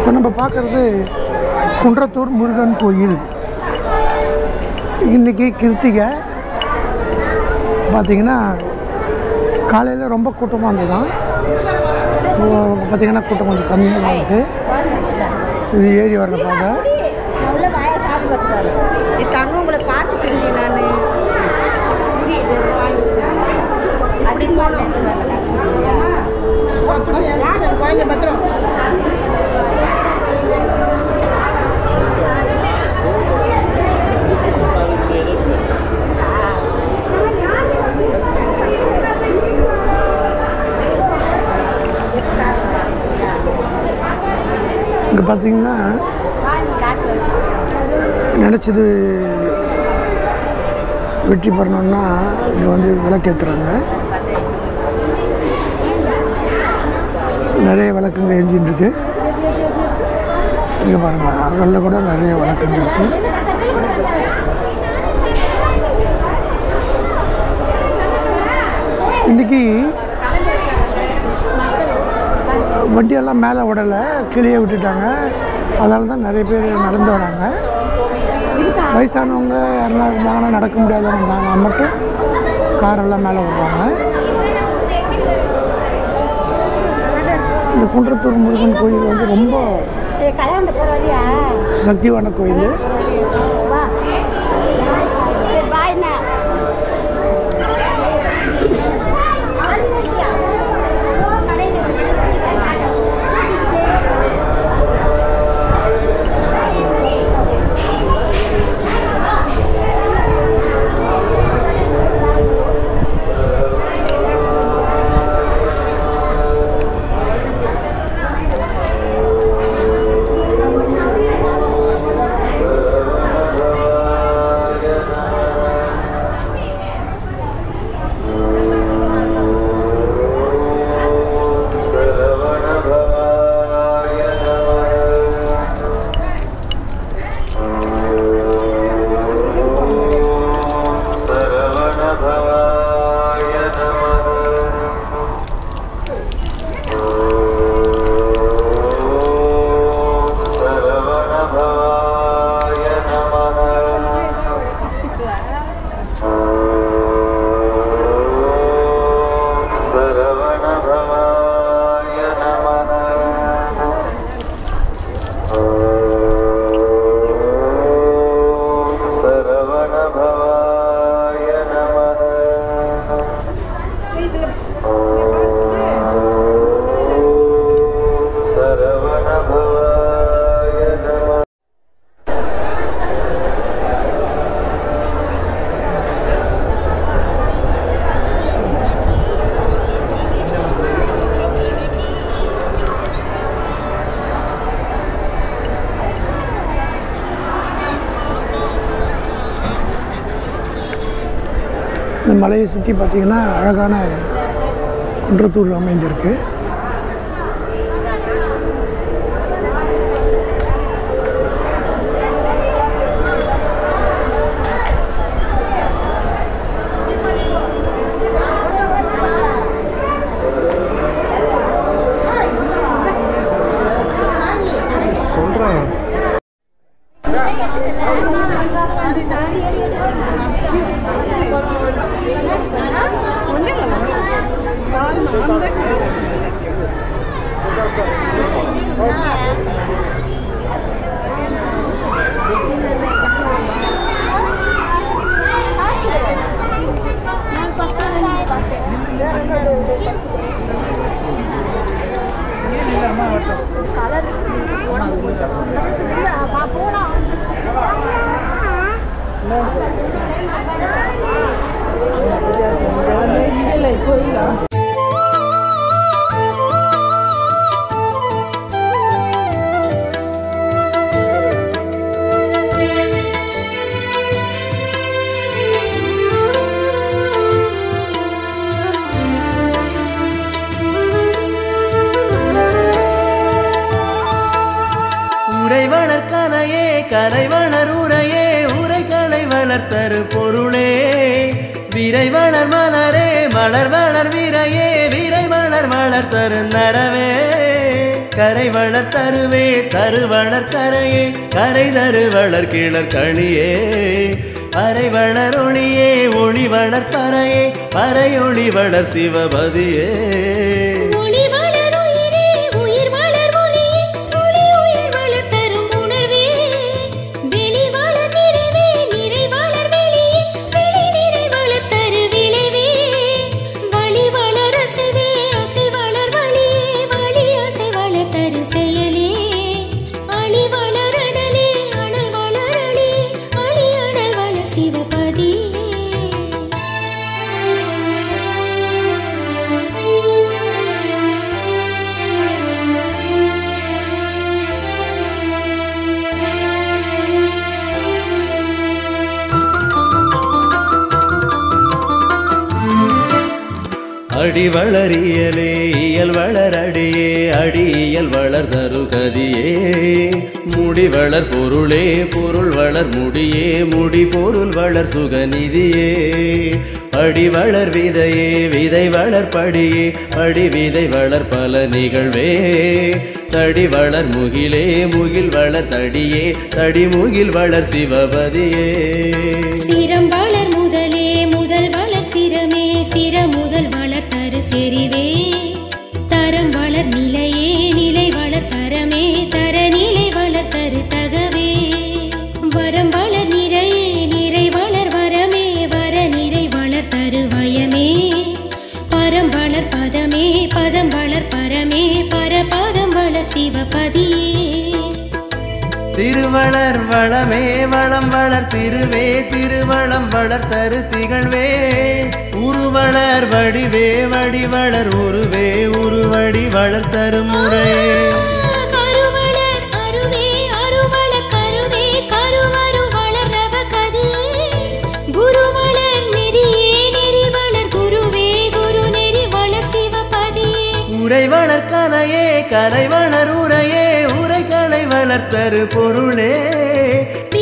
இப்போ நம்ம பார்க்குறது குன்றத்தூர் முருகன் கோயில் இன்றைக்கி கிருத்திகை பார்த்தீங்கன்னா காலையில் ரொம்ப கூட்டமாக இருந்ததுதான் இப்போ பார்த்தீங்கன்னா கூட்டம் கொஞ்சம் கம்மியாக தான் இருக்குது இது ஏறி வர்ற பாதை உள்ள வாயை சாப்பிட்டு பார்த்தாரு என் தங்க உங்களை பார்த்துட்டு இருந்தேன் நான் புரியுது அதிகமாக குழந்தை பத்திரம் இங்கே பார்த்தீங்கன்னா நினச்சது வெற்றி பெறணும்னா இங்கே வந்து விளக்கேற்றுறாங்க நிறைய விளக்குங்க எஞ்சின் இருக்கு இங்கே பாருங்கள் அகலில் கூட நிறைய விளக்குங்க இருக்கு இன்னைக்கு வண்டியெல்லாம் மேலே விடலை கீழே விட்டுட்டாங்க அதனால தான் நிறைய பேர் நடந்து வராங்க வயசானவங்க யாரெல்லாம் இருந்தாங்கன்னா நடக்க முடியாதவங்க இருந்தாங்கன்னா மட்டும் காரெல்லாம் மேலே விடுவாங்க இந்த குன்றத்தூர் முருகன் கோயில் வந்து ரொம்ப கல்யாணம் போகிற வழியா சக்திவான கோயில் வா சரி, பாய்ண்ணா சரவணபவாய நமः ஓம் சரவணபவாய நமः ஓம் சரவணபவாய நமः ஓம் சரவணபவாய நமः ஓம் சரவணபவாய நமः இந்த மலையை சுற்றி பார்த்தீங்கன்னா அழகான குன்றத்தூர் அமைந்திருக்கு சொல்கிறேன் உரைவளர் கலையே கலைவளர் உரையே உரைகளை வளர்த்தரு பொருளே விரை வளர் மலரே மலர் வளர் விரையே விரை வளர் வளர்த்தரு நரவே கரை கரை வளர் தருவே தரு வளர் கரையே கரை தரு வளர் கிளர் கணியே அரை வளர் ஒளியே ஒளி வளர் பறையே பறையொளி வளர் சிவபதியே ஒளி வளர் உயிரே உயிர் வளர் ஒளியே ஒளி உயிர் வளர் தரும் உணர்வே வெளி வளர் நிறைவே நிறை வளர் வெளியே வெளி நிறை வளர் தரு விளைவே வழி வளர் அசைவே அசை வளர் வழியே வழி அசை வளர் தரு செயலே அணி வளர் அடலே அனல் வளர் அழியே அணி அனல் வளர் சிவபதியே அடி வளரியலே இயல் வளர் அடியே அடியியல் வளர் தரு கதியே முடி வளர் பொருளே பொருள் வளர் முடியே முடி பொருள் வளர் சுகநிதியே அடி வளர் விதையே விதை வளர் படியே படி விதை வளர் பல நிகழ்வே தடி வளர் முகிலே முகில் வளர் தடியே தடி முகில் வளர் சிவபதியே சிரம் வளர் முதலே முதல் வளர் சிரமே சிர முதல் வளர் தரு செறிவே தரம் வளர் நிலையே நிலை வளர் தரமே தர நிலை வளர் தரு தகவே வரம் வளர் நிறையே நிறை வளர் வரமே வர நிறை வளர் தரு வயமே பரம் வளர் பதமே பதம் வளர் பரமே பரபதம் வளர் சிவபதியே திருவளர் வளமே வளம் வளர் திருவே திருவளம் வளர் தரு திகழ்வே உருவளர் வடிவே வடிவளர் உருவே உருவடி வளர் தரு முறையே கருவளர் அருவே அருவள கருவே கருவரு வளர் ரவ கதியே குருவளர் நெறியே நெறி வளர் குருவே குரு நெறி வளர் சிவபதியே உரை வளர் கலையே கலை வளர் உரையே உரைகளை வளர் தரு பொருளே